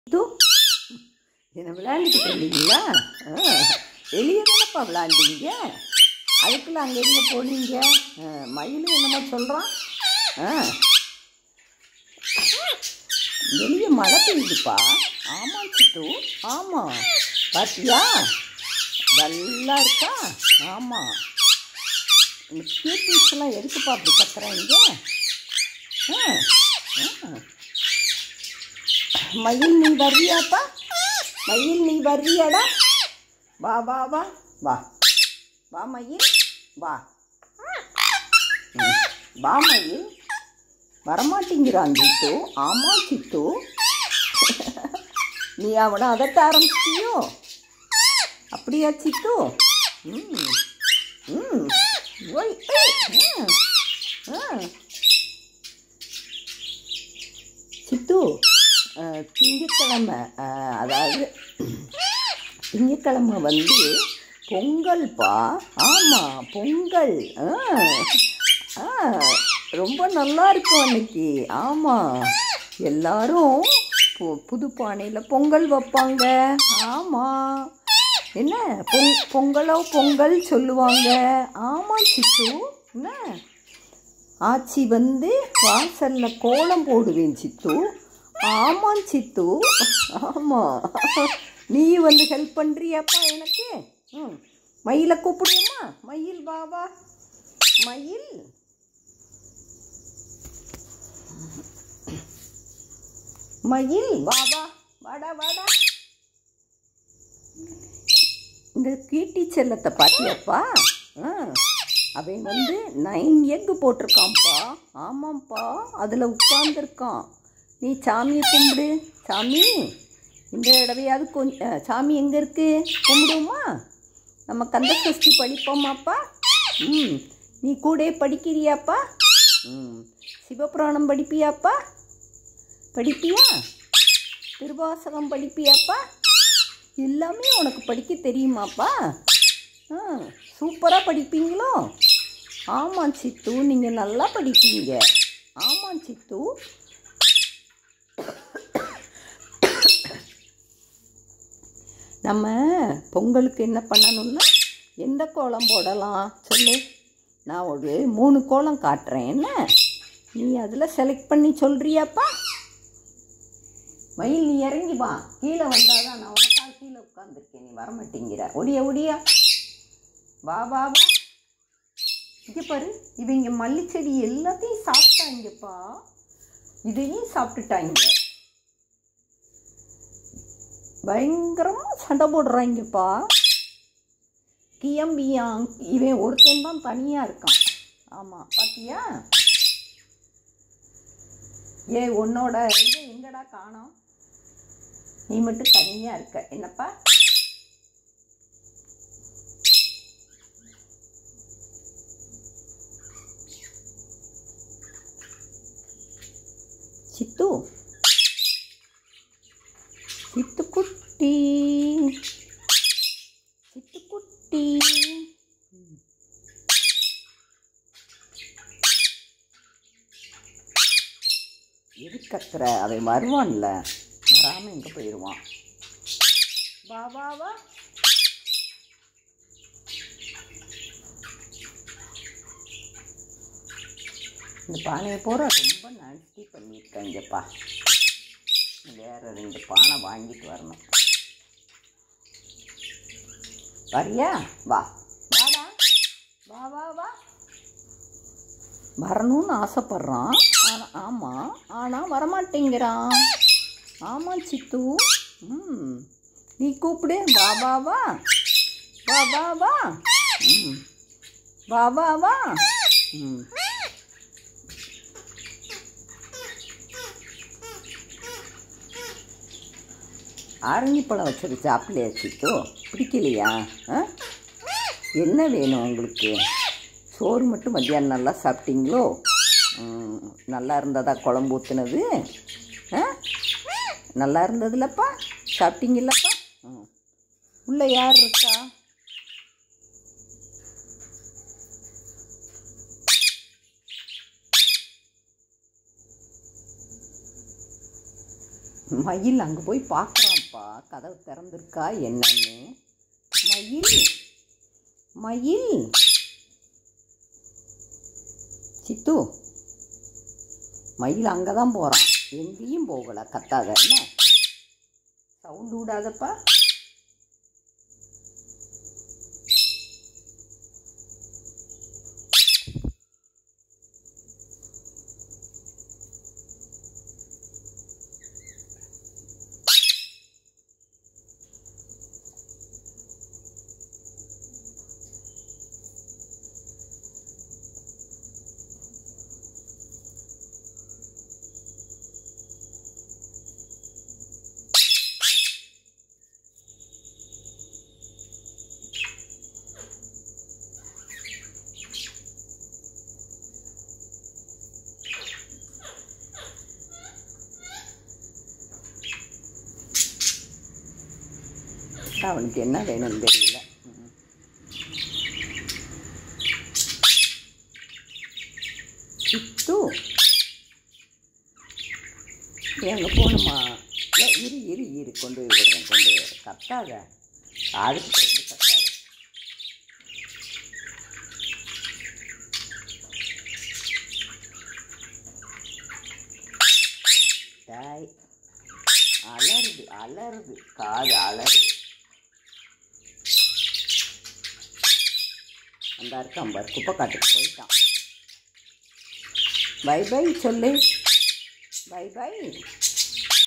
தூ என்ன விளையாண்டுக்கிட்டு இருந்தீங்களா ஆ வெளியே தானப்பா விளையாண்டீங்க அதுக்குள்ள அங்கே எங்கே போனீங்க ஆ, மயிலும் என்னமோ சொல்கிறான் ஆ வெளியே மழை பெய்யுதுப்பா ஆமாம் சித்து ஆமாம் பாத்தியா நல்லா இருக்கா ஆமாம் இந்த கேபீஸ்லாம் எதுக்குப்பா அப்படி கத்துறாங்க ஆ ஆ மயில் நீ வர்றியாப்பா மயில் நீ வர்றியாடா வா வா வா வா வா மயில் வா ம், வா மயில் வரமாட்டேங்கிறான் சித்து ஆமா சித்து நீ அவனை அதட்ட ஆரம்பிச்சிட்டியோ அப்படியா சித்து ம் ம் ஓய் ஏய், ஆ ஆ சித்து அஹ், திங்கட்கிழமை அஹ், அதாவது திங்கட்கிழமை வந்து பொங்கல்ப்பா ஆமாம் பொங்கல் ஆ ஆ ரொம்ப நல்லா இருக்கும் அன்னைக்கு ஆமாம் எல்லாரும் பு- புது பானையில் பொங்கல் வைப்பாங்க ஆமாம் என்ன பொங் பொங்கலோ பொங்கல் சொல்லுவாங்க ஆமாம் சித்து என்ன ஆச்சி வந்து வாசல்ல கோலம் போடுவேன் சித்து ஆமாம் சித்து ஆமாம் நீ வந்து ஹெல்ப் பண்ணுறியாப்பா எனக்கு ம் மயிலை கூப்பிடுமா மயில் வா வா மயில் மயில் வா வா வாடா வாடா இந்த கீட்டி செல்லத்தை பாத்தியாப்பா ஆ அவன் வந்து நைன் எக்கு போட்டிருக்கான்ப்பா ஆமாம்ப்பா அதில் உட்காந்துருக்கான் நீ சாமியை கும்பிடு சாமி இந்த தடவையாவது கொஞ்சம் சாமி எங்கே இருக்கு கும்பிடுவோமா நம்ம கந்த சஷ்டி படிப்போமாப்பா ம் நீ கூட படிக்கிறியாப்பா ம் சிவபுராணம் படிப்பியாப்பா படிப்பியா திருவாசகம் படிப்பியாப்பா எல்லாமே உனக்கு படிக்க தெரியுமாப்பா ஆ சூப்பராக படிப்பீங்களோ ஆமாம் சித்து நீங்கள் நல்லா படிப்பீங்க ஆமாம் சித்து நம்ம பொங்கலுக்கு என்ன பண்ணணும்னா எந்த கோலம் போடலாம் சொல்லு நான் ஒரு மூணு கோலம் காட்டுறேன் என்ன நீ அதில் செலக்ட் பண்ணி சொல்கிறியாப்பா மயில் நீ இறங்கி வா கீழே வந்தாதான் நான் உனக்காக கீழே உட்காந்துருக்கேன் நீ வரமாட்டேங்கிற ஒடியா ஒடியா வா வா வா இங்கே பாரு இவங்க மல்லிச்செடி எல்லாத்தையும் சாப்பிட்டாங்கப்பா இதையும் சாப்பிட்டுட்டாங்க பயங்கரமாக சண்டை போடுறாங்கப்பா கியம்பியாங் இவன் ஒருத்தன் தான் தனியாக இருக்கான் ஆமாம் பாத்தியா ஏ உன்னோட இது எங்கடா காணோம் நீ மட்டும் தனியாக இருக்க என்னப்பா சித்து சித்துக்குட்டி சித்துக்குட்டி எது கத்துற அவன் வருவான்ல வராமல் எங்கே போயிடுவான் வா வா வா இந்த பானையை பூரா ரொம்ப நஷ்டி பண்ணியிருக்காங்கப்பா வேற ரெண்டு பானை வாங்கிட்டு வரணும் வரியா வா வாடா வா வா வா வரணும்னு ஆசைப்படுறான் ஆனால் ஆமாம் ஆனால் வரமாட்டேங்கிறான் ஆமாம் சித்து ம் நீ கூப்பிடு வா வா வா வா வா வா ம் வா வா வா ம் ஆரஞ்சு பழம் வச்சது சாப்பிடலையா சித்து பிடிக்கலையா ஆ என்ன வேணும் உங்களுக்கு சோறு மட்டும் மத்தியானம் நல்லா சாப்பிட்டீங்களோ ம், நல்லா இருந்ததா குழம்பு ஊற்றுனது ஆ நல்லா இருந்ததுலப்பா சாப்பிட்டீங்கல்லப்பா ம் உள்ளே யார் இருக்கா மயில் அங்கே போய் பார்க்குறான்ப்பா கதவு திறந்திருக்கா என்னன்னு மயில் மயில் சித்து மயில் அங்கே தான் போகிறான் எங்கேயும் போகலை கத்தாத என்ன சவுண்டு விடாதப்பா அவனுக்கு என்ன வேணும்னு தெரியல ம். சித்து எங்கே போகணுமா ஏ, இரு இரு இரு கொண்டு போய் விடுறேன் கொண்டு போய் விடுறேன் கத்தாத காதுக்கு கொண்டு கத்தாத டாய் அலறுது அலறுது காது அலறுது அந்த இருக்கான் பார் குப்பை காட்டுக்கு போயிட்டான் பை பை சொல்லு பை பை